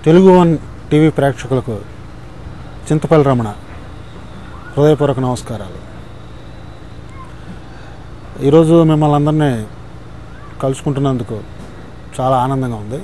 Telugu one TV ప్రేక్షకులకు చింతపల్లి రమణ హృదయపూర్వక నమస్కారాలు ఈరోజు మిమ్మల్ని అందరినీ కలుసుకుంటున్నందుకు చాలా ఆనందంగా ఉంది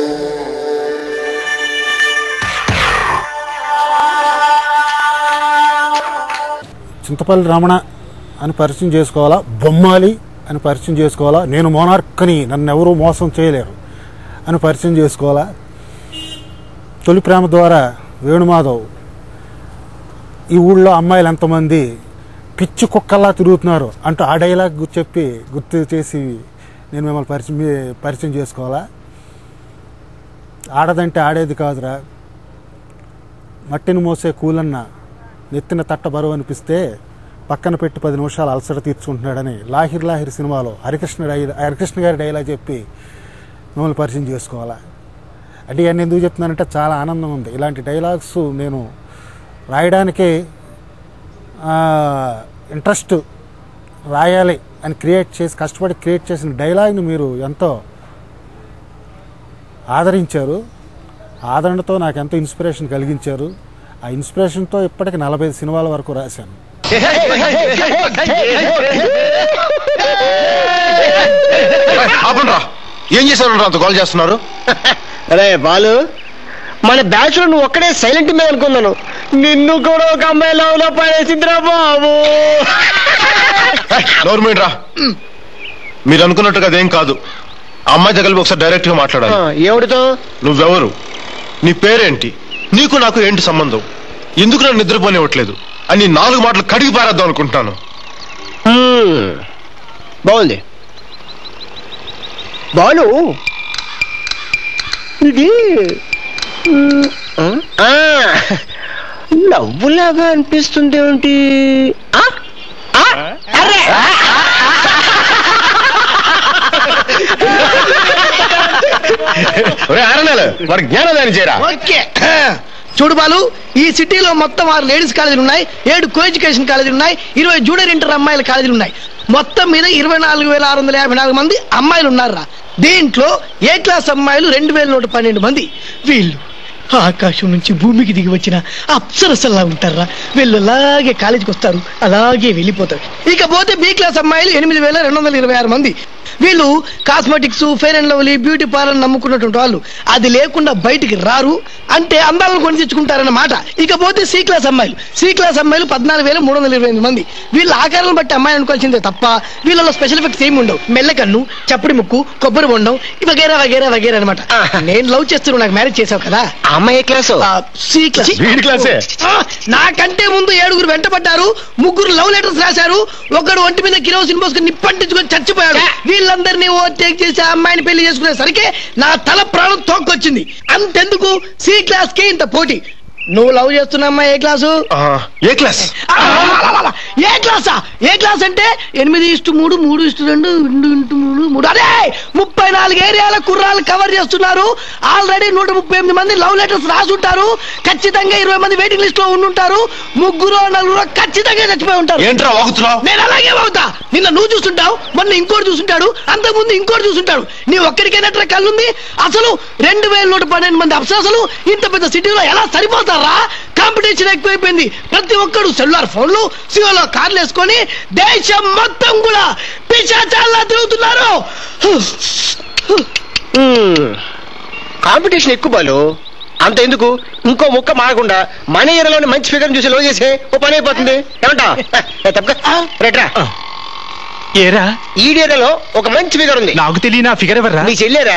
చింతపల్లి రమణ అని పరిచయం చేసుకోవాలా బొమ్మాలి అని పరిచయం చేసుకోవాలా నేను మోనార్క్ని నన్ను ఎవరూ మోసం చేయలేరు అని పరిచయం చేసుకోవాలా తొలి ప్రేమ ద్వారా వేణుమాధవ్ ఈ ఊళ్ళో అమ్మాయిలు ఎంతమంది పిచ్చి కుక్కల్లా తిరుగుతున్నారు అంటూ ఆ డైలాగ్ గుర్తు చెప్పి గుర్తు చేసి నేను మిమ్మల్ని పరిచయం పరిచయం చేసుకోవాలా ఆడదంటే ఆడేది కాదురా మట్టిని మోసే కూలన్న నెత్తిన తట్ట బరువు అనిపిస్తే పక్కన పెట్టి పది నిమిషాలు అలసట తీర్చుకుంటున్నాడని లాహిర్ లాహిర్ సినిమాలో హరికృష్ణ డై హరికృష్ణ గారి డైలాగ్ చెప్పి మిమ్మల్ని పరిచయం చేసుకోవాలా అంటే ఇవన్నీ ఎందుకు చెప్తున్నానంటే చాలా ఆనందం ఉంది ఇలాంటి డైలాగ్స్ నేను రాయడానికి ఇంట్రెస్ట్ రాయాలి అని క్రియేట్ చేసి కష్టపడి క్రియేట్ చేసిన డైలాగ్ని మీరు ఎంతో ఆదరించారు ఆదరణతో నాకు ఎంతో ఇన్స్పిరేషన్ కలిగించారు ఆ ఇన్స్పిరేషన్తో ఇప్పటికి నలభై ఐదు సినిమాల వరకు రాశాను ఆపండ్రా ఏం చేశారు అంత కాల్ చేస్తున్నారు అరే బాలు మన బ్యాచ్ లో నువ్వు ఒక్కడే సైలెంట్ మీద అనుకున్నాను నిన్ను కూడా ఒక అమ్మాయి లవ్ లో పడేసిందిరా బాబు నోర్మీన్ రా మీరు అనుకున్నట్టుగా అదేం కాదు ఆ అమ్మాయి దగ్గర ఒకసారి డైరెక్ట్ గా మాట్లాడాలి ఎవరితో నువ్వెవరు నీ పేరేంటి నీకు నాకు ఏంటి సంబంధం ఎందుకు నన్ను నిద్రపోనివ్వట్లేదు అని నాలుగు మాటలు కడిగి పారేద్దాం అనుకుంటున్నాను హ్మ్. బాగుంది బాలు ఇది మ్, ఆ, నవ్వులాగా అనిపిస్తుంది ఏంటి ఆ? ఆ? అరే! ఆరణాలు వాడికి జ్ఞానదాని చేయరా ఓకే చూడు బాలు ఈ సిటీలో మొత్తం ఆరు లేడీస్ కాలేజీలు ఉన్నాయి ఏడు కో ఎడ్యుకేషన్ కాలేజీలు ఉన్నాయి ఇరవై జూనియర్ ఇంటర్ అమ్మాయిల కాలేజీలు ఉన్నాయి మొత్తం మీద ఇరవై నాలుగు వేల ఆరు వందల యాభై నాలుగు మంది అమ్మాయిలు ఉన్నారా దీంట్లో ఏ క్లాస్ అమ్మాయిలు రెండు వేల నూట పన్నెండు మంది వీళ్ళు ఆకాశం నుంచి భూమికి దిగి వచ్చిన అప్సరసల్లా ఉంటారా వీళ్ళు అలాగే కాలేజీకి వస్తారు అలాగే వెళ్ళిపోతారు ఇకపోతే బి క్లాస్ అమ్మాయిలు ఎనిమిది వేల రెండు వందల ఇరవై ఆరు మంది వీళ్ళు cosmetics fair and lovely beauty parlour నమ్ముకున్నటువంటి వాళ్ళు అది లేకుండా బయటికి రారు అంటే అందాలను కొని తెచ్చుకుంటారన్నమాట ఇకపోతే సి క్లాస్ అమ్మాయిలు సి క్లాస్ అమ్మాయిలు పద్నాలుగు వేల మూడు వందల ఇరవై ఎనిమిది మంది వీళ్ళ ఆకారాలను బట్టి అమ్మాయి అనుకోవాల్సిందే తప్ప వీళ్ళలో స్పెషల్ ఎఫెక్ట్స్ ఏమి ఉండవు మెల్లకన్ను చప్పుడి ముక్కు కొబ్బరి బొండం వగేరా వగేరా వగేరా అనమాట నేను లవ్ చేస్తున్నాను నాకు మ్యారేజ్ చేసావు కదా ఆ అమ్మాయి ఏ క్లాసు సి క్లాస్ వీడి క్లాసే ఆ, నాకంటే ముందు ఏడుగురు వెంటబడ్డారు ముగ్గురు లవ్ లెటర్స్ రాశారు ఒకడు ఒంటి మీద కిరోసిన్ పోసుకుని నిప్పంటించుకొని చచ్చిపోయాడు వీళ్ళందరినీ ఓవర్టేక్ చేసి ఆ అమ్మాయిని పెళ్లి చేసుకునేసరికి నా తల ప్రాణం తోక్కొచ్చింది అంతెందుకు సి క్లాస్ కి ఇంత పోటీ నువ్వు లవ్ చేస్తున్న అమ్మాయి ఏ క్లాసు ఆ, ఏ క్లాస్ అలలలలల. ఏ క్లాసా ఏ క్లాస్ అంటే ఎనిమిది ఇష్టు మూడు మూడు ఇష్టు రెండు రెండు ఇంటూ మూడు మూడు అదే ముప్పై నాలుగు ఏరియాల కుర్రాలు కవర్ చేస్తున్నారు ఆల్రెడీ నూట ముప్పై ఎనిమిది మంది లవ్ లెటర్స్ రాసుంటారు ఖచ్చితంగా ఇరవై మంది వెయిటింగ్ లిస్ట్ లో ఉండుంటారు ముగ్గురు నలుగురు ఖచ్చితంగా చచ్చిపోయి ఉంటారు ఏంట్రా వాగుతున్నావు నేను అలాగే అవుతా నిన్న నువ్వు చూస్తుంటావు మొన్న ఇంకోటి చూస్తుంటాడు అంతకుముందు ఇంకోటి చూస్తుంటాడు నీ ఒక్కడికైనా కళ్ళుంది అసలు రెండు వేల నూట పన్నెండు మంది అప్సరసలు ఇంత పెద్ద సిటీలో ఎలా సరిపోతారా కాంపిటీషన్ ఎక్కువైపోయింది ప్రతి ఒక్కడు సెల్యులార్ ఫోన్లు సియోలో కార్లు వేసుకొని దేశం మొత్తం కూడా పిశాచాల్లా తిరుగుతున్నారు కాంపిటీషన్ ఎక్కువ బాలు అంత ఎందుకు ఇంకో ముక్క మారకుండా మన ఏరియాలోని మంచి ఫిగర్ చూసి లో చేసే ఓ పని అయిపోతుంది ఏమంటా తప్పక రేట్రా ఏరా ఈ ఏరియాలో ఒక మంచి ఫిగర్ ఉంది నాకు తెలియని ఆ ఫిగర్ ఎవర్రా నీ చెల్లేరా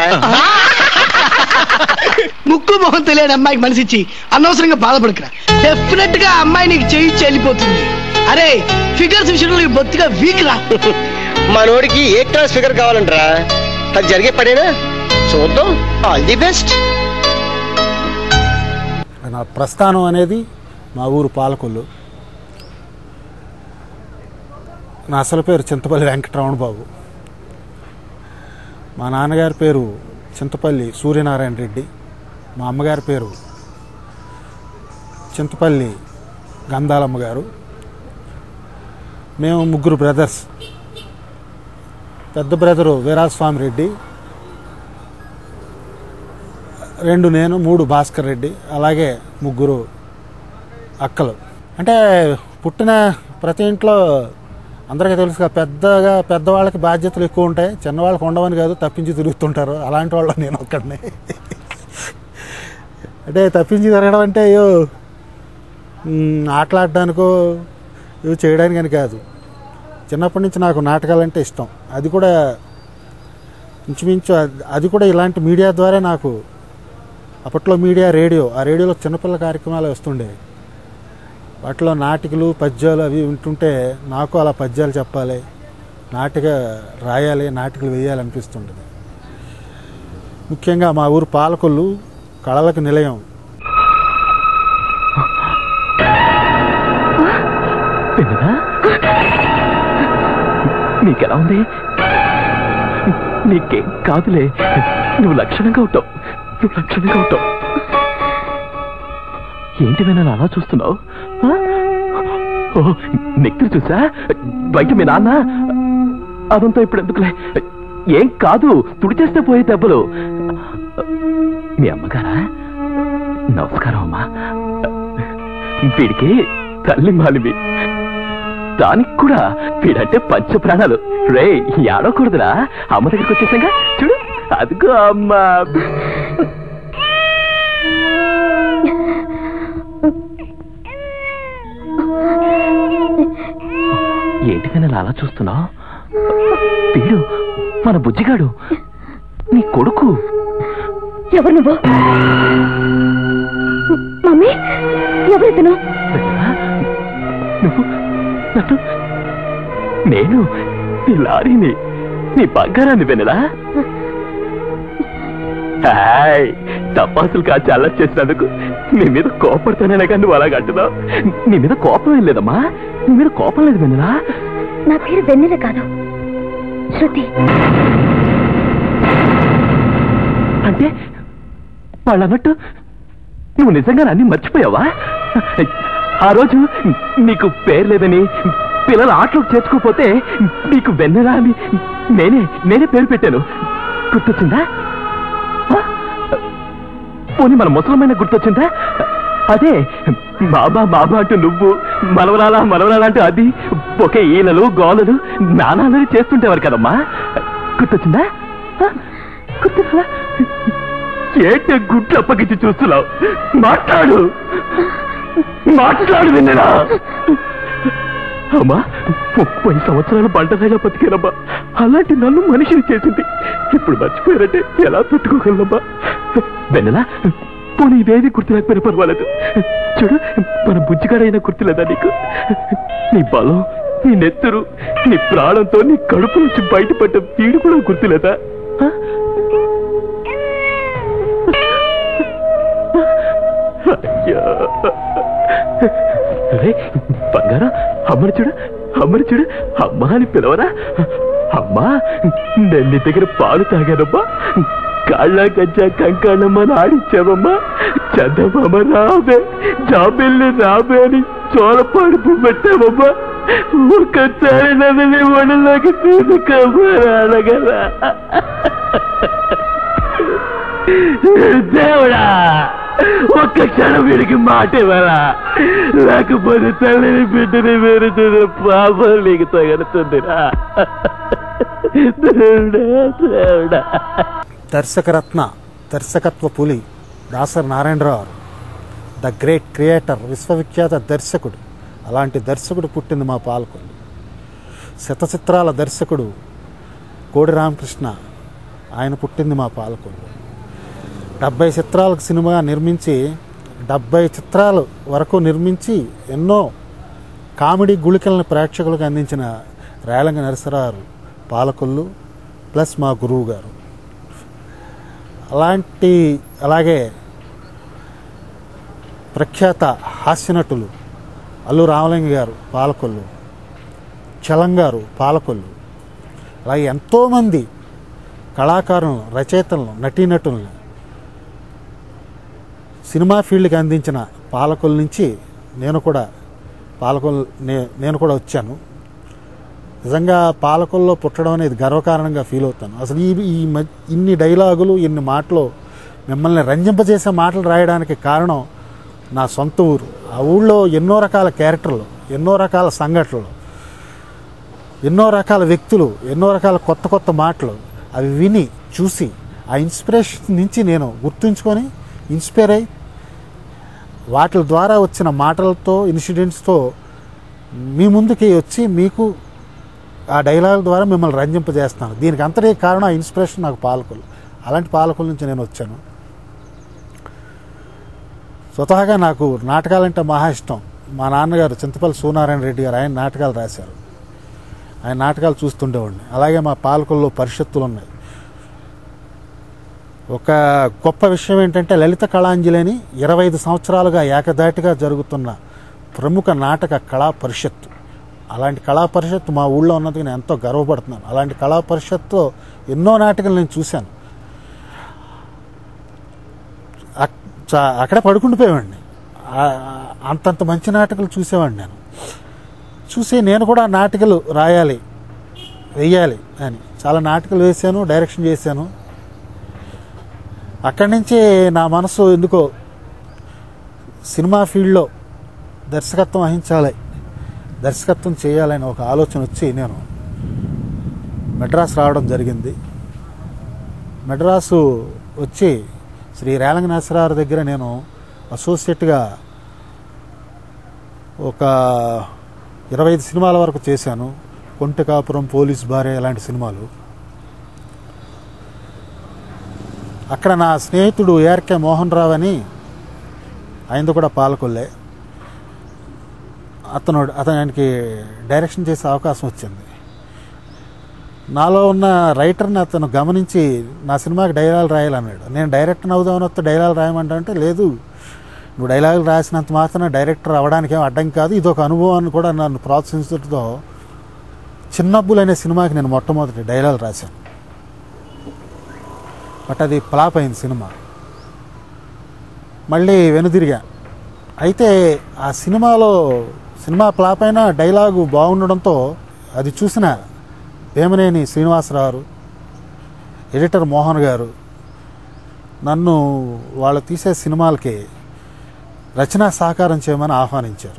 ముక్కు మొహం తెలియని అమ్మాయికి మనసిచ్చి అనవసరంగా బాధపడకురా డెఫినెట్ గా ఆ అమ్మాయి నీకు చేయి చెల్లిపోతుంది అరే ఫిగర్స్ విషయంలో నీకు బొత్తిగా వీక్ రా మనోడికి ఏ క్లాస్ ఫిగర్ కావాలంటరా అది జరిగే పనేనా చూద్దాం ఆల్ ది బెస్ట్ నా ప్రస్థానం అనేది మా ఊరు పాలకొల్లు నా అసలు పేరు చింతపల్లి వెంకటరమణ బాబు మా నాన్నగారి పేరు చింతపల్లి సూర్యనారాయణ రెడ్డి మా అమ్మగారి పేరు చింతపల్లి గంధాలమ్మ గారు మేము ముగ్గురు బ్రదర్స్ పెద్ద బ్రదరు వీరాస్వామి రెడ్డి రెండు నేను మూడు భాస్కర్ రెడ్డి అలాగే ముగ్గురు అక్కలు అంటే పుట్టిన ప్రతి ఇంట్లో అందరికీ తెలుసు కదా, పెద్దగా పెద్దవాళ్ళకి బాధ్యతలు ఎక్కువ ఉంటాయి చిన్నవాళ్ళకి ఉండవని కాదు తప్పించి తిరుగుతుంటారు అలాంటి వాళ్ళు నేను ఒక్కడిని అంటే తప్పించి తిరగడం అంటే అయ్యో మ్, ఆటలాడడానికో ఇవి చేయడానికి అని కాదు చిన్నప్పటి నుంచి నాకు నాటకాలు అంటే ఇష్టం అది కూడా ఇంచుమించు అది- అది కూడా ఇలాంటి మీడియా ద్వారా నాకు అప్పట్లో మీడియా రేడియో ఆ రేడియోలో చిన్నపిల్ల కార్యక్రమాలు వస్తుండేవి వాటిలో నాటికలు పద్యాలు అవి వింటుంటే నాకు అలా పద్యాలు చెప్పాలి నాటిక రాయాలి నాటికలు వేయాలి అనిపిస్తుంటుంది ముఖ్యంగా మా ఊరు పాలకొల్లు కళలకు నిలయం పెద్దదా నీకెలా ఉంది నీకేం కాదులే నువ్వు లక్షణంగా ఉంటావు నువ్వు లక్షణంగా ఉంటావు ఏంటి వినాలి అలా చూస్తున్నావు ఆ? ఓ నెక్కిరి చూసా బయట మీ నాన్న అదంతా ఇప్పుడు ఎందుకులే ఏం కాదు తుడిచేస్తే పోయే దెబ్బలు మీ అమ్మగారా నమస్కారం అమ్మా వీడికి తల్లి మాలివి దానికి కూడా వీడంటే పంచ ప్రాణాలు రే ఏడవకూడదురా అమ్మ దగ్గరికి వచ్చేసాగా చూడు అదిగో అమ్మ ఏంటి కన్నా అలా చూస్తున్నావు వీడు మన బుజ్జిగాడు నీ కొడుకు ఎవరు నువ్వు మమ్మీ ఎవరితను వెళ్ళా? నువ్వు నన్ను నేను నీ లారీని నీ బంగారాన్ని వెనలా హాయ్ తపాసులు కాచి అల్లరి చేసినందుకు నీ మీద కోపడతానే కానీ నువ్వు అలాగ అంటున్నావు నీ మీద కోపం ఏం లేదమ్మా నీ మీద కోపం లేదు వెన్నెలా నా పేరు వెన్నెల కాదు శృతి అంటే వాళ్ళు అన్నట్టు నువ్వు నిజంగా అన్ని మర్చిపోయావా ఆ రోజు నీకు పేరు లేదని పిల్లల ఆటలోకి చేర్చుకోపోతే నీకు వెన్నెలా అని నేనే నేనే పేరు పెట్టాను గుర్తొచ్చిందా ఆ? పోనీ మన ముసలమైన గుర్తొచ్చిందా అదే బాబా బాబా అంటూ నువ్వు మనవరాలా మనవరాలా అంటూ అది ఒకే ఈలలు గోలలు నానాలని చేస్తుంటేవారు కదమ్మా గుర్తొచ్చిందా ఆ? గుర్తుందా ఏంటి గుడ్లు అప్పగించి చూస్తున్నావు మాట్లాడు మాట్లాడు విన్నరా అమ్మా ముప్పై సంవత్సరాలు బండరాయిలా బతికేనమ్మా అలాంటి నన్ను మనిషిని చేసింది ఇప్పుడు మర్చిపోయారంటే ఎలా తట్టుకోగలమ్మా వెన్నెలా పోనీ ఇదేది గుర్తులేకపోయినా పర్వాలేదు చూడు మన బుజ్జిగాడైనా గుర్తులేదా నీకు నీ బలం నీ నెత్తురు నీ ప్రాణంతో నీ కడుపు నుంచి బయటపడ్డ వీడు కూడా గుర్తులేదా ఆ? అయ్యో. రే, బంగారం అమ్మని చూడు అమ్మని చూడు అమ్మా అని పిలవరా అమ్మా నేను నీ దగ్గర పాలు తాగానమ్మా కాళ్ళ గజ్జ కంకాణమ్మ అని ఆడించావమ్మా చందమామ రాబే జాబిల్లి రాబే అని చోళపాడుపు పెట్టావమ్మా ఒక్కసారి నన్ను నీ ఒడిలోకి తీసుకుపోరాడగరా దేవుడా ఒక్క క్షణం వీడికి మాట ఇవ్వరా లేకపోతే తల్లిని బిడ్డని వేరు చూసిన పాపం నీకు తగలుతుందిరా దేవుడా దేవుడా దర్శకరత్న దర్శకత్వ పులి Dasari Narayana Rao the great creator విశ్వవిఖ్యాత దర్శకుడు అలాంటి దర్శకుడు పుట్టింది మా పాలకొల్లు శతచిత్రాల దర్శకుడు కోడి రామకృష్ణ ఆయన పుట్టింది మా పాలకొల్లు డెబ్బై చిత్రాలకు సినిమా నిర్మించి డెబ్బై చిత్రాలు వరకు నిర్మించి ఎన్నో కామెడీ గుళికలను ప్రేక్షకులకు అందించిన రేలంగ నరసరావు పాలకొల్లు ప్లస్ మా గురువు గారు అలాంటి అలాగే ప్రఖ్యాత హాస్యనటులు అల్లు రామలింగ గారు పాలకొల్లు చలం గారు పాలకొల్లు అలాగే ఎంతోమంది కళాకారులను రచయితలను నటీనటులను సినిమా ఫీల్డ్కి అందించిన పాలకొల్లు నుంచి నేను కూడా పాలకొల్ నే- నేను కూడా వచ్చాను నిజంగా పాలకొల్లో పుట్టడం అనేది గర్వకారణంగా ఫీల్ అవుతాను అసలు ఈ ఈ మ- ఇన్ని డైలాగులు ఇన్ని మాటలు మిమ్మల్ని రంజింపజేసే మాటలు రాయడానికి కారణం నా సొంత ఊరు ఆ ఊళ్ళో ఎన్నో రకాల క్యారెక్టర్లు ఎన్నో రకాల సంఘటనలు ఎన్నో రకాల వ్యక్తులు ఎన్నో రకాల కొత్త కొత్త మాటలు అవి విని చూసి ఆ ఇన్స్పిరేషన్ నుంచి నేను గుర్తుంచుకొని ఇన్స్పైర్ అయి వాటి ద్వారా వచ్చిన మాటలతో ఇన్సిడెంట్స్తో మీ ముందుకి వచ్చి మీకు ఆ డైలాగ్ ద్వారా మిమ్మల్ని రంజింపజేస్తాను దీనికి అంతటి కారణం ఆ ఇన్స్పిరేషన్ నాకు పాలకులు అలాంటి పాలకుల నుంచి నేను వచ్చాను స్వతహాగా నాకు నాటకాలంటే మహా ఇష్టం మా నాన్నగారు చింతపల్లి సూనారాయణ రెడ్డి గారు ఆయన నాటకాలు రాశారు ఆయన నాటకాలు చూస్తుండేవాడిని అలాగే మా పాలకుల్లో పరిషత్తులు ఉన్నాయి ఒక గొప్ప విషయం ఏంటంటే లలిత కళాంజలి అని ఇరవై ఐదు సంవత్సరాలుగా ఏకదాటిగా జరుగుతున్న ప్రముఖ నాటక కళా పరిషత్తు అలాంటి కళా పరిషత్తు మా ఊళ్ళో ఉన్నందుకు నేను ఎంతో గర్వపడుతున్నాను అలాంటి కళా పరిషత్తులో ఎన్నో నాటకాలు నేను చూశాను అక్- చా- అక్కడే పడుకుండిపోయేవాడిని ఆ- అంతంత మంచి నాటకాలు చూసేవాడిని నేను చూసి నేను కూడా నాటకాలు రాయాలి వెయ్యాలి అని చాలా నాటకాలు వేశాను డైరెక్షన్ చేశాను అక్కడి నుంచి నా మనసు ఎందుకో సినిమా ఫీల్డ్లో దర్శకత్వం వహించాలి దర్శకత్వం చేయాలని ఒక ఆలోచన వచ్చి నేను మెడ్రాస్ రావడం జరిగింది మెడ్రాసు వచ్చి శ్రీ రేలంగ నరసరావు దగ్గర నేను అసోసియేట్గా ఒక ఇరవై ఐదు సినిమాల వరకు చేశాను కొంటకాపురం పోలీస్ భార్య ఇలాంటి సినిమాలు అక్కడ నా స్నేహితుడు ఏఆర్కే మోహన్ రావు అని ఆయనతో కూడా పాలకొల్లే అతను అతనికి డైరెక్షన్ చేసే అవకాశం వచ్చింది నాలో ఉన్న రైటర్ని అతను గమనించి నా సినిమాకి డైలాగ్ రాయాలన్నాడు నేను డైరెక్టర్ అవుదామని వస్తే డైలాగ్ రాయమంటా అంటే లేదు నువ్వు డైలాగులు రాసినంత మాత్రం డైరెక్టర్ అవ్వడానికి ఏం అడ్డం కాదు ఇది ఒక అనుభవాన్ని కూడా నన్ను ప్రోత్సహించడంతో చిన్నబ్బులు అనే సినిమాకి నేను మొట్టమొదటి డైలాగ్ రాశాను బట్ అది ఫ్లాప్ అయింది సినిమా మళ్ళీ వెనుదిరిగా అయితే ఆ సినిమాలో సినిమా ఫ్లాప్ అయినా డైలాగు బాగుండడంతో అది చూసిన వేమనేని శ్రీనివాసరావు ఎడిటర్ మోహన్ గారు నన్ను వాళ్ళు తీసే సినిమాలకి రచనా సహకారం చేయమని ఆహ్వానించారు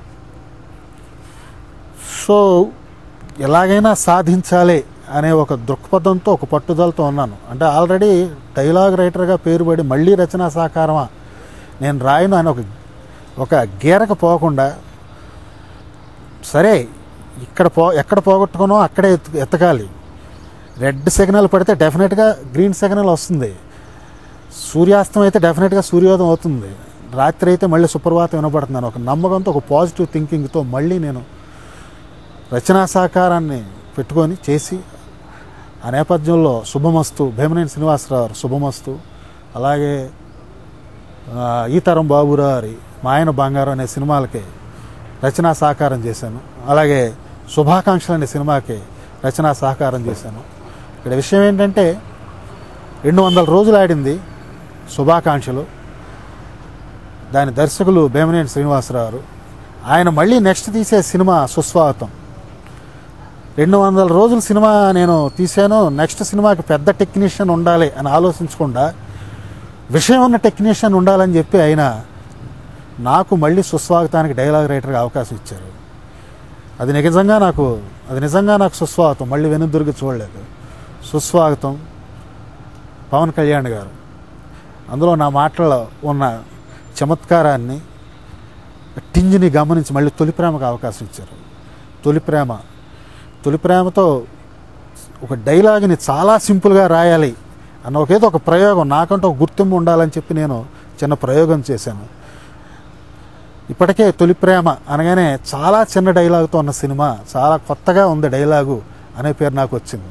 సో ఎలాగైనా సాధించాలి అనే ఒక దృక్పథంతో ఒక పట్టుదలతో ఉన్నాను అంటే ఆల్రెడీ డైలాగ్ రైటర్గా పేరుపడి మళ్ళీ రచనా సహకారమా నేను రాయను అని ఒక ఒక గీరక పోకుండా సరే ఇక్కడ పో ఎక్కడ పోగొట్టుకునో అక్కడే ఎత్తు ఎత్తకాలి రెడ్ సిగ్నల్ పడితే డెఫినెట్గా గ్రీన్ సిగ్నల్ వస్తుంది సూర్యాస్తం అయితే డెఫినెట్గా సూర్యోదయం అవుతుంది రాత్రి అయితే మళ్ళీ సుప్రభాతం వినపడుతున్నాను ఒక నమ్మకంతో ఒక పాజిటివ్ థింకింగ్తో మళ్ళీ నేను రచనా సహకారాన్ని పెట్టుకొని చేసి ఆ నేపథ్యంలో శుభమస్తు భీమనేని శ్రీనివాసరావు శుభమస్తు అలాగే ఆ, ఈ తరం బాబురారి మాయన బంగారం అనే సినిమాలకి రచనా సహకారం చేశాను అలాగే శుభాకాంక్షలు అనే సినిమాకి రచనా సహకారం చేశాను ఇక్కడ విషయం ఏంటంటే రెండు వందల రోజులు ఆడింది శుభాకాంక్షలు దాని దర్శకులు భీమనేని శ్రీనివాసరావు ఆయన మళ్ళీ నెక్స్ట్ తీసే సినిమా సుస్వాగతం రెండు వందల రోజుల సినిమా నేను తీశాను నెక్స్ట్ సినిమాకి పెద్ద టెక్నీషియన్ ఉండాలి అని ఆలోచించకుండా విషయం ఉన్న టెక్నీషియన్ ఉండాలని చెప్పి ఆయన నాకు మళ్ళీ సుస్వాగతానికి డైలాగ్ రైటర్గా అవకాశం ఇచ్చారు అది నిజంగా నాకు అది నిజంగా నాకు సుస్వాగతం మళ్ళీ వెనుదిరిగి చూడలేదు సుస్వాగతం పవన్ కళ్యాణ్ గారు అందులో నా మాటల్లో ఉన్న చమత్కారాన్ని టింజిని గమనించి మళ్ళీ తొలి ప్రేమకు అవకాశం ఇచ్చారు తొలి ప్రేమ తొలి ప్రేమతో ఒక డైలాగ్ని చాలా సింపుల్గా రాయాలి అన్న ఒకేదో ఒక ప్రయోగం నాకంటూ ఒక గుర్తింపు ఉండాలని చెప్పి నేను చిన్న ప్రయోగం చేశాను ఇప్పటికే తొలి ప్రేమ అనగానే చాలా చిన్న డైలాగుతో ఉన్న సినిమా చాలా కొత్తగా ఉంది డైలాగు అనే పేరు నాకు వచ్చింది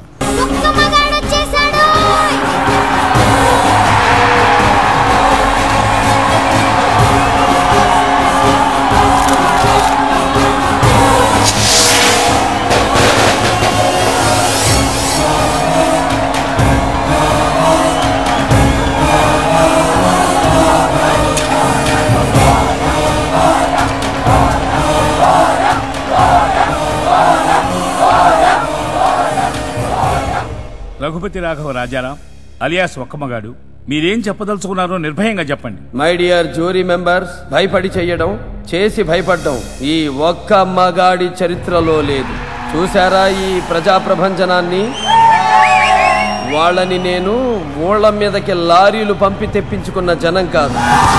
రఘుపతి రాఘవ రాజారాం అలియాస్ ఒక్కమగాడు మీరేం చెప్పదలుచుకున్నారో నిర్భయంగా చెప్పండి మై డియర్ జ్యూరీ మెంబర్స్ భయపడి చెయ్యడం చేసి భయపడ్డం ఈ ఒక్క మగాడి చరిత్రలో లేదు చూసారా ఈ ప్రజా ప్రభంజనాన్ని వాళ్ళని నేను ఊళ్ళ మీదకి లారీలు పంపి తెప్పించుకున్న జనం కాదు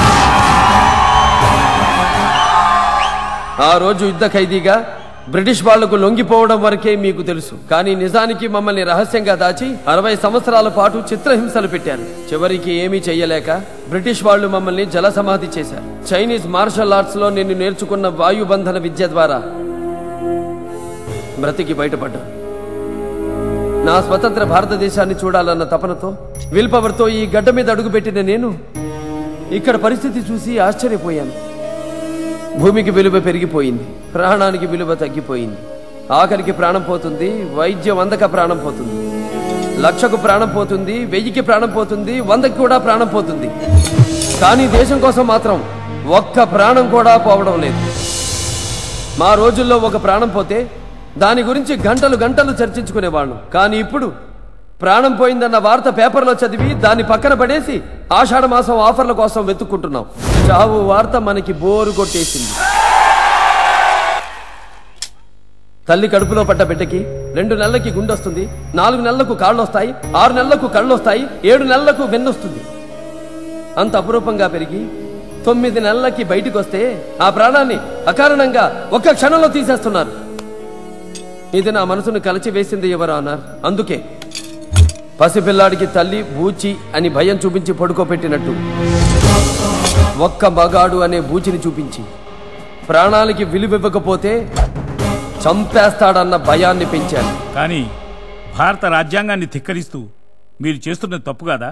ఆ రోజు యుద్ధ ఖైదీగా బ్రిటిష్ వాళ్లకు లొంగిపోవడం వరకే మీకు తెలుసు కానీ నిజానికి మమ్మల్ని రహస్యంగా దాచి అరవై సంవత్సరాల పాటు చిత్రహింసలు పెట్టారు చివరికి ఏమీ చెయ్యలేక బ్రిటిష్ వాళ్ళు మమ్మల్ని జల సమాధి చేశారు చైనీస్ మార్షల్ ఆర్ట్స్ లో నేను నేర్చుకున్న వాయుబంధన విద్య ద్వారా బ్రతికి బయటపడ్డాను నా స్వతంత్ర భారతదేశాన్ని చూడాలన్న తపనతో విల్ పవర్తో ఈ గడ్డ మీద అడుగుపెట్టిన నేను ఇక్కడ పరిస్థితి చూసి ఆశ్చర్యపోయాను భూమికి విలువ పెరిగిపోయింది ప్రాణానికి విలువ తగ్గిపోయింది ఆఖరికి ప్రాణం పోతుంది వైద్యం అందక ప్రాణం పోతుంది లక్షకు ప్రాణం పోతుంది వెయ్యికి ప్రాణం పోతుంది వందకి కూడా ప్రాణం పోతుంది కానీ దేశం కోసం మాత్రం ఒక్క ప్రాణం కూడా పోవడం లేదు మా రోజుల్లో ఒక ప్రాణం పోతే దాని గురించి గంటలు గంటలు చర్చించుకునేవాళ్ళం కానీ ఇప్పుడు ప్రాణం పోయిందన్న వార్త పేపర్లో చదివి దాన్ని పక్కన పడేసి ఆషాఢ మాసం ఆఫర్ల కోసం వెతుక్కుంటున్నాం చావు వార్త మనకి బోరు కొట్టేసింది తల్లి కడుపులో పడ్డ బిడ్డకి రెండు నెలలకి గుండొస్తుంది నాలుగు నెలలకు కాళ్ళు వస్తాయి ఆరు నెలలకు కళ్ళు వస్తాయి ఏడు నెలలకు వెన్నొస్తుంది అంత అపురూపంగా పెరిగి తొమ్మిది నెలలకి బయటికి వస్తే ఆ ప్రాణాన్ని అకారణంగా ఒక్క క్షణంలో తీసేస్తున్నారు ఇది నా మనసును కలచివేసింది ఎవరు అన్నారు అందుకే పసిపిల్లాడికి తల్లి బూచి అని భయం చూపించి పడుకోబెట్టినట్టు ఒక్క మగాడు అనే బూచిని చూపించి ప్రాణాలకి విలువివ్వకపోతే చంపేస్తాడన్న భయాన్ని పెంచాను కానీ భారత రాజ్యాంగాన్ని ధిక్కరిస్తూ మీరు చేస్తున్న తప్పు కదా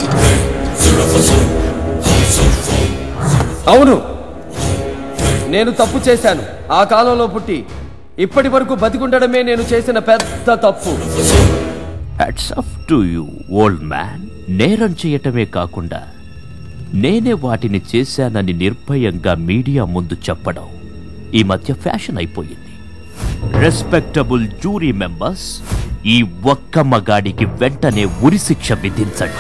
అవును నేను తప్పు చేశాను ఆ కాలంలో పుట్టి ఇప్పటి వరకు బతికుండడమే నేను చేసిన పెద్ద తప్పు hats off to you old man నేరం చేయటమే కాకుండా నేనే వాటిని చేశానని నిర్భయంగా మీడియా ముందు చెప్పడం ఈ మధ్య ఫ్యాషన్ అయిపోయింది రెస్పెక్టబుల్ జూరీ మెంబర్స్ ఈ ఒక్క మగాడికి వెంటనే ఉరిశిక్ష విధించండి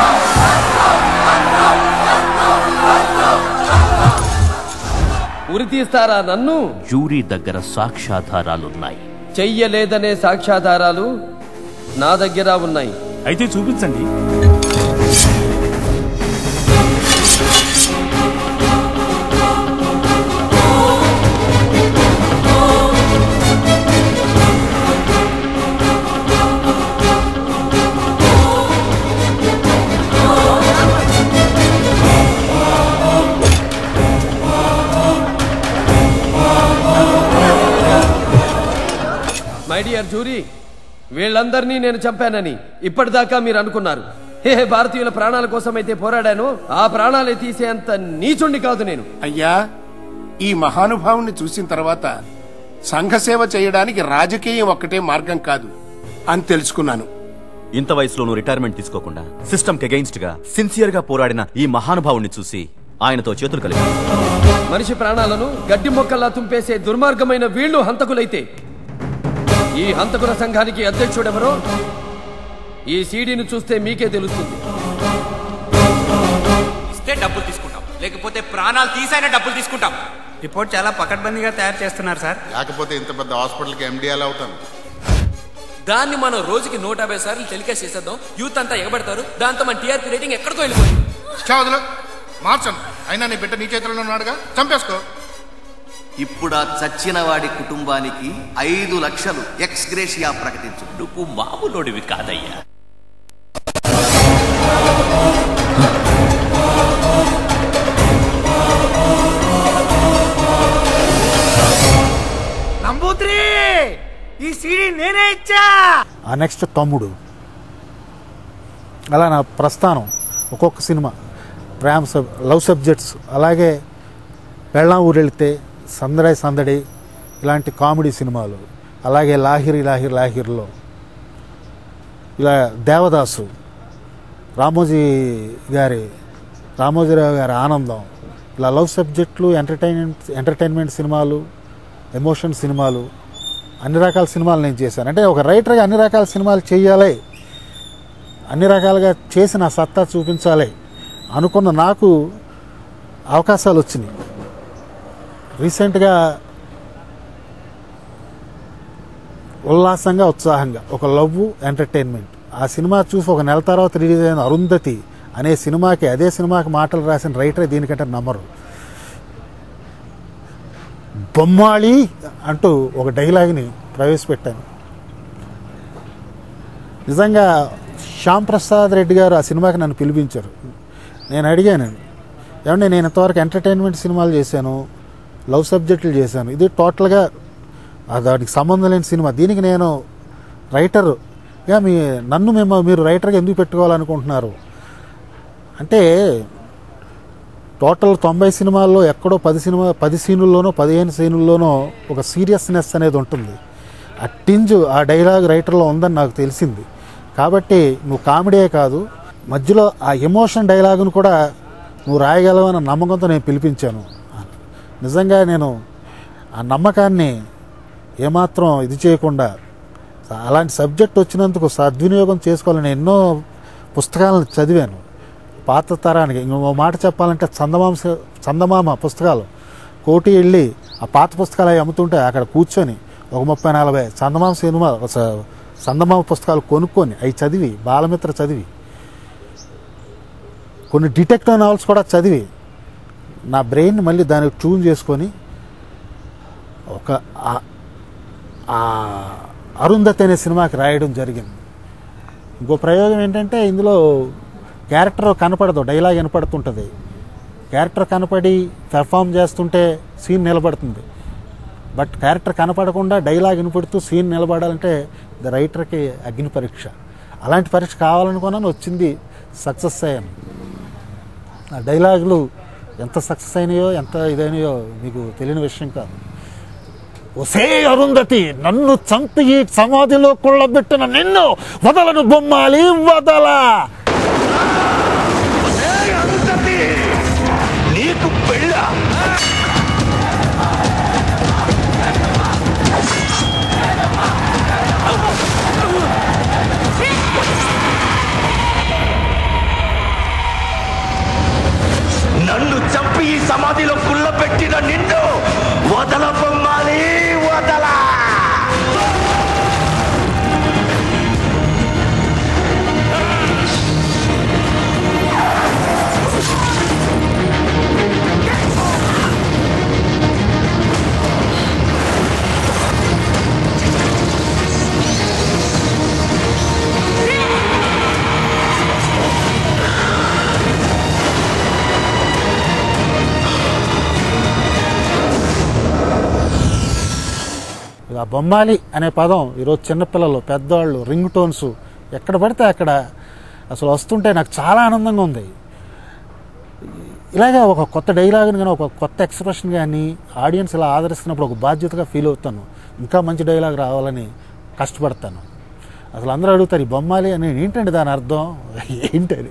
ఉరి తీస్తారా నన్ను జూరీ దగ్గర సాక్ష్యాధారాలున్నాయి చెయ్యలేదనే సాక్ష్యాధారాలు నా దగ్గర ఉన్నాయి అయితే చూపించండి మై డియర్ జూరీ వీళ్ళందరినీ నేను చంపానని ఇప్పటిదాకా మీరు అనుకున్నారు హే హే, భారతీయుల ప్రాణాల కోసమైతే పోరాడాను ఆ ప్రాణాలే తీసేంత నీచుండి కాదు నేను అయ్యా ఈ మహానుభావుని చూసిన తర్వాత సంఘసేవ చేయడానికి రాజకీయం ఒక్కటే మార్గం కాదు అని తెలుసుకున్నాను ఇంత వయసులోనూ రిటైర్మెంట్ తీసుకోకుండా సిస్టమ్ అగెయిన్స్ట్ గా సిన్సియర్ గా పోరాడిన ఈ మహానుభావుణ్ణి చూసి ఆయనతో చేతులు కలిపి మనిషి ప్రాణాలను గడ్డి మొక్కల్లా తుంపేసే దుర్మార్గమైన వీళ్ళు హంతకులైతే ఈ హంతకుల సంఘానికి అధ్యక్షుడెవరో ఈ సీడీని చూస్తే మీకే తెలుస్తుంది ఇస్తే డబ్బులు తీసుకుంటాం లేకపోతే ప్రాణాలు తీసైనా డబ్బులు తీసుకుంటాం రిపోర్ట్ చాలా పకడ్బందీగా తయారు చేస్తున్నారు సార్ లేకపోతే ఇంత పెద్ద హాస్పిటల్కి ఎండియాలు అవుతాను దాన్ని మనం రోజుకి నూట యాభై సార్లు టెలికాస్ట్ చేసేద్దాం యూత్ అంతా ఎగబడతారు దాంతో మన టీఆర్పీ రేటింగ్ ఎక్కడికో వెళ్ళిపోతుంది చావదులు మార్చను అయినా నీ బిడ్డ నీ చేతిలో ఉన్నాడుగా చంపేసుకో ఇప్పుడు ఆ చచ్చిన వాడి కుటుంబానికి ఐదు లక్షలు ఎక్స్ గ్రేషియా ప్రకటించు నువ్వు మామూలుడివి కాదయ్యా నంబూత్రి ఈ సీడీ నేనే ఇచ్చా ఆ నెక్స్ట్ తమ్ముడు అలా నా ప్రస్థానం ఒక్కొక్క సినిమా ప్రేమ సబ్ లవ్ సబ్జెక్ట్స్ అలాగే పెళ్ళాం ఊరెళ్తే సందడి సందడి ఇలాంటి కామెడీ సినిమాలు అలాగే లాహిరి లాహిరి లాహిరిలో ఇలా దేవదాసు రామోజీ గారి రామోజీరావు గారి ఆనందం ఇలా లవ్ సబ్జెక్టులు ఎంటర్టైన్మెంట్ ఎంటర్టైన్మెంట్ సినిమాలు ఎమోషన్ సినిమాలు అన్ని రకాల సినిమాలు నేను చేశాను అంటే ఒక రైటర్గా అన్ని రకాల సినిమాలు చేయాలి అన్ని రకాలుగా చేసి నా సత్తా చూపించాలి అనుకున్న నాకు అవకాశాలు వచ్చినాయి రీసెంట్గా ఉల్లాసంగా ఉత్సాహంగా ఒక లవ్ ఎంటర్టైన్మెంట్ ఆ సినిమా చూసి ఒక నెల తర్వాత రిలీజ్ అయిన అరుంధతి అనే సినిమాకి అదే సినిమాకి మాటలు రాసిన రైటర్ దీనికంటే నమ్మరు బొమ్మాళి అంటూ ఒక డైలాగ్ని ప్రవేశపెట్టాను నిజంగా శ్యామ్ ప్రసాద్ రెడ్డి గారు ఆ సినిమాకి నన్ను పిలిపించారు నేను అడిగాను ఏమంటే నేను ఇంతవరకు ఎంటర్టైన్మెంట్ సినిమాలు చేశాను లవ్ సబ్జెక్టులు చేశాను ఇది టోటల్గా ఆ దానికి సంబంధం లేని సినిమా దీనికి నేను రైటర్ ఇక మీ నన్ను మేము మీరు రైటర్గా ఎందుకు పెట్టుకోవాలనుకుంటున్నారు అంటే టోటల్ తొంభై సినిమాల్లో ఎక్కడో పది సినిమా పది సీనుల్లోనో పదిహేను సీనుల్లోనో ఒక సీరియస్నెస్ అనేది ఉంటుంది ఆ టింజ్ ఆ డైలాగ్ రైటర్లో ఉందని నాకు తెలిసింది కాబట్టి నువ్వు కామెడీయే కాదు మధ్యలో ఆ ఎమోషన్ డైలాగును కూడా నువ్వు రాయగలవన్న నమ్మకంతో నేను పిలిపించాను నిజంగా నేను ఆ నమ్మకాన్ని ఏమాత్రం ఇది చేయకుండా అలాంటి సబ్జెక్ట్ వచ్చినందుకు సద్వినియోగం చేసుకోవాలని ఎన్నో పుస్తకాలను చదివాను పాత తరానికి ఇంకో మాట చెప్పాలంటే చందమామ స- చందమామ పుస్తకాలు కోటి వెళ్ళి ఆ పాత పుస్తకాలు అవి అమ్ముతుంటే అక్కడ కూర్చొని ఒక ముప్పై నలభై చందమామ సినిమా ఒక స- చందమామ పుస్తకాలు కొనుక్కొని అవి చదివి బాలమిత్ర చదివి కొన్ని డిటెక్టివ్ నావల్స్ కూడా చదివి నా బ్రెయిన్ మళ్ళీ దానికి ట్యూన్ చేసుకొని ఒక ఆ- ఆ అరుంధతి అనే సినిమాకి రాయడం జరిగింది ఇంకో ప్రయోగం ఏంటంటే ఇందులో క్యారెక్టర్ కనపడదు డైలాగ్ వినపడుతుంటుంది క్యారెక్టర్ కనపడి పెర్ఫామ్ చేస్తుంటే సీన్ నిలబడుతుంది బట్ క్యారెక్టర్ కనపడకుండా డైలాగ్ వినపడుతూ సీన్ నిలబడాలంటే ద రైటర్కి అగ్ని పరీక్ష అలాంటి పరీక్ష కావాలనుకున్నాను వచ్చింది సక్సెస్ అయ్యాను ఆ డైలాగులు ఎంత సక్సెస్ అయినాయో ఎంత ఇదైనాయో మీకు తెలియని విషయం కాదు ఒసే అరుంధతి నన్ను చంపి ఈ సమాధిలో కుళ్ళబెట్టిన నిన్ను వదలను బొమ్మాలి వదలా నీకు పెళ్ళ నన్ను చంపి ఈ సమాధిలో కుళ్ళబెట్టిన నిన్ను వదల బొమ్మాలి వదలా ఆ బొమ్మాలి అనే పదం ఈరోజు చిన్నపిల్లలు పెద్దవాళ్ళు రింగ్ టోన్స్ ఎక్కడ పడితే అక్కడ అసలు వస్తుంటే నాకు చాలా ఆనందంగా ఉంది ఇలాగా ఒక కొత్త డైలాగ్ని కానీ ఒక కొత్త ఎక్స్ప్రెషన్ కానీ ఆడియన్స్ ఇలా ఆదరిస్తున్నప్పుడు ఒక బాధ్యతగా ఫీల్ అవుతాను ఇంకా మంచి డైలాగ్ రావాలని కష్టపడతాను అసలు అందరూ అడుగుతారు ఈ బొమ్మాలి అని ఏంటండి దాని అర్థం ఏంటది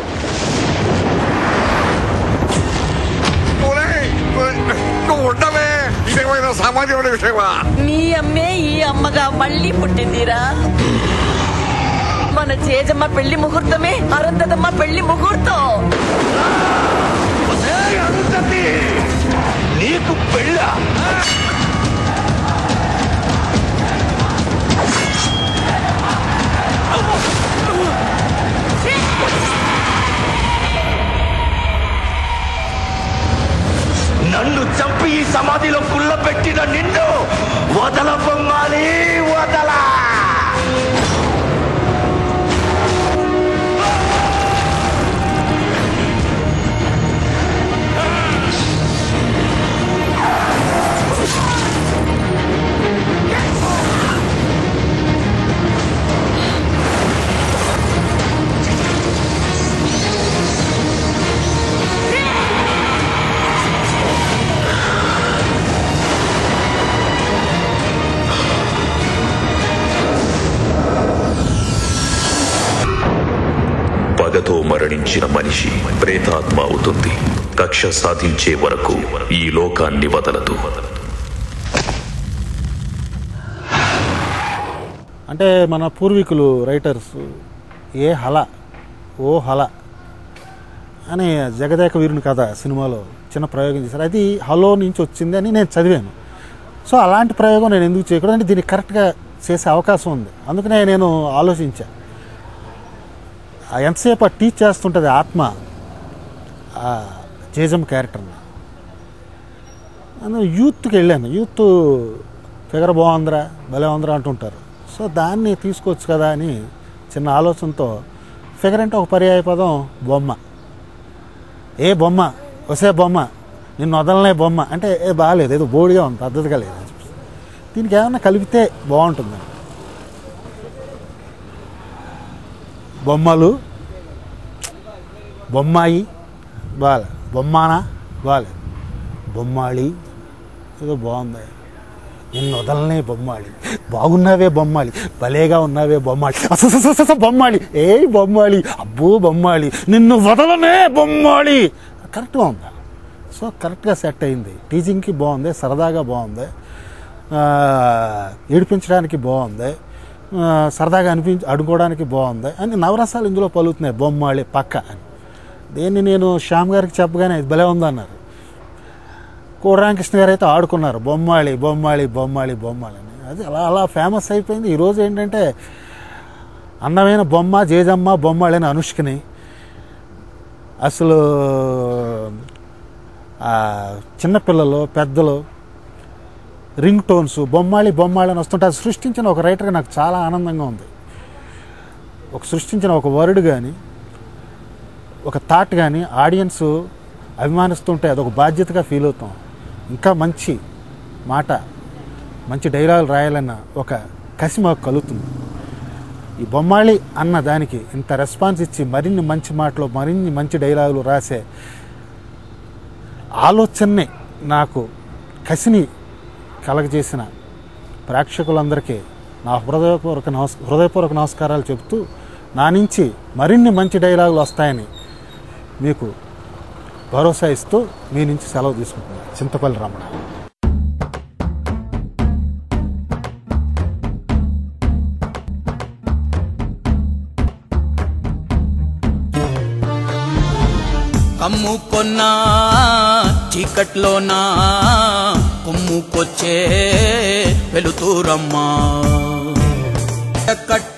నువ్వు ఉండవే ఇదేమైనా సామాన్యమైన విషయమా మీ అమ్మే ఈ అమ్మగా మళ్ళీ పుట్టిందిరా మన చేజమ్మ పెళ్లి ముహూర్తమే అరుంధతమ్మ పెళ్లి ముహూర్తం నీకు పెళ్ళ నన్ను చంపి ఈ సమాధిలో కుళ్ళబెట్టిన నిన్ను వదల బొమ్మాలి వదలా పగతో మరణించిన మనిషి ప్రేతాత్మ అవుతుంది కక్ష సాధించే వరకు ఈ లోకాన్ని వదలదు అంటే మన పూర్వీకులు రైటర్స్ ఏ హల ఓ హల అని జగదేక వీరుని కథ సినిమాలో చిన్న ప్రయోగం చేశారు అది హలో నుంచి వచ్చింది అని నేను చదివాను సో అలాంటి ప్రయోగం నేను ఎందుకు చేయకూడదు అంటే దీన్ని కరెక్ట్గా చేసే అవకాశం ఉంది అందుకనే నేను ఆలోచించా ఆ ఎంతసేపు ఆ టీచ్ చేస్తుంటుంది ఆత్మ ఆ జేజం క్యారెక్టర్ని నేను యూత్కి వెళ్ళాను యూత్ ఫిగర్ బాగుందిరా భలే ఉందిరా అంటుంటారు సో దాన్ని తీసుకోవచ్చు కదా అని చిన్న ఆలోచనతో ఫిగర్ అంటే ఒక పర్యాయ పదం బొమ్మ ఏ బొమ్మ వసే బొమ్మ నిన్ను వదలనే బొమ్మ అంటే ఏ బాగాలేదు ఏదో బోడిగా ఉంది పద్ధతిగా లేదు అని చెప్పి. దీనికి ఏమన్నా కలిపితే బాగుంటుంది బొమ్మలు బొమ్మాయి బాగాలే బొమ్మానా బాగాలేదు బొమ్మాళి ఏదో బాగుంది నిన్ను వదలనే బొమ్మాళి బాగున్నావే బొమ్మాళి భలేగా ఉన్నావే బొమ్మాళి అసలు బొమ్మాళి ఏ బొమ్మాళి అబ్బో బొమ్మాళి నిన్ను వదలనే బొమ్మాళి కరెక్ట్గా ఉందా సో కరెక్ట్గా సెట్ అయింది టీచింగ్కి బాగుంది సరదాగా బాగుంది ఆ, ఏడిపించడానికి బాగుంది ఆ, సరదాగా అనిపించి అడుకోవడానికి బాగుంది అని నవరసాలు ఇందులో పలుకుతున్నాయి బొమ్మాళి పక్క అని దీన్ని నేను శ్యామ్ గారికి చెప్పగానే ఇది భలే ఉందన్నారు కోడరామకృష్ణ గారు అయితే ఆడుకున్నారు బొమ్మాళి బొమ్మాళి బొమ్మాళి బొమ్మాళి అని అది అలా అలా ఫేమస్ అయిపోయింది ఈరోజు ఏంటంటే అందమైన బొమ్మ జేజమ్మ బొమ్మాళి అని అనుష్కని అసలు ఆ, చిన్నపిల్లలు పెద్దలు రింగ్ టోన్స్ బొమ్మాళి బొమ్మాళి అని వస్తుంటే అది సృష్టించిన ఒక రైటర్గా నాకు చాలా ఆనందంగా ఉంది ఒక సృష్టించిన ఒక వర్డ్ కానీ ఒక థాట్ కానీ ఆడియన్స్ అభిమానిస్తుంటే అదొక బాధ్యతగా ఫీల్ అవుతాం ఇంకా మంచి మాట మంచి డైలాగులు రాయాలన్న ఒక కసి మాకు కలుగుతుంది ఈ బొమ్మాళి అన్న దానికి ఇంత రెస్పాన్స్ ఇచ్చి మరిన్ని మంచి మాటలు మరిన్ని మంచి డైలాగులు రాసే ఆలోచనని నాకు కసిని కలగజేసిన ప్రేక్షకులందరికీ నా హృదయపూర్వక నమస్ హృదయపూర్వక నమస్కారాలు చెబుతూ నా నుంచి మరిన్ని మంచి డైలాగులు వస్తాయని మీకు భరోసా ఇస్తూ మీ నుంచి సెలవు తీసుకుంటున్నాను చింతపల్లి రమణ కమ్ముకొన్నా చీకట్లోనా కొమ్ముకొచ్చే వెలుతూరమ్మా కట్ట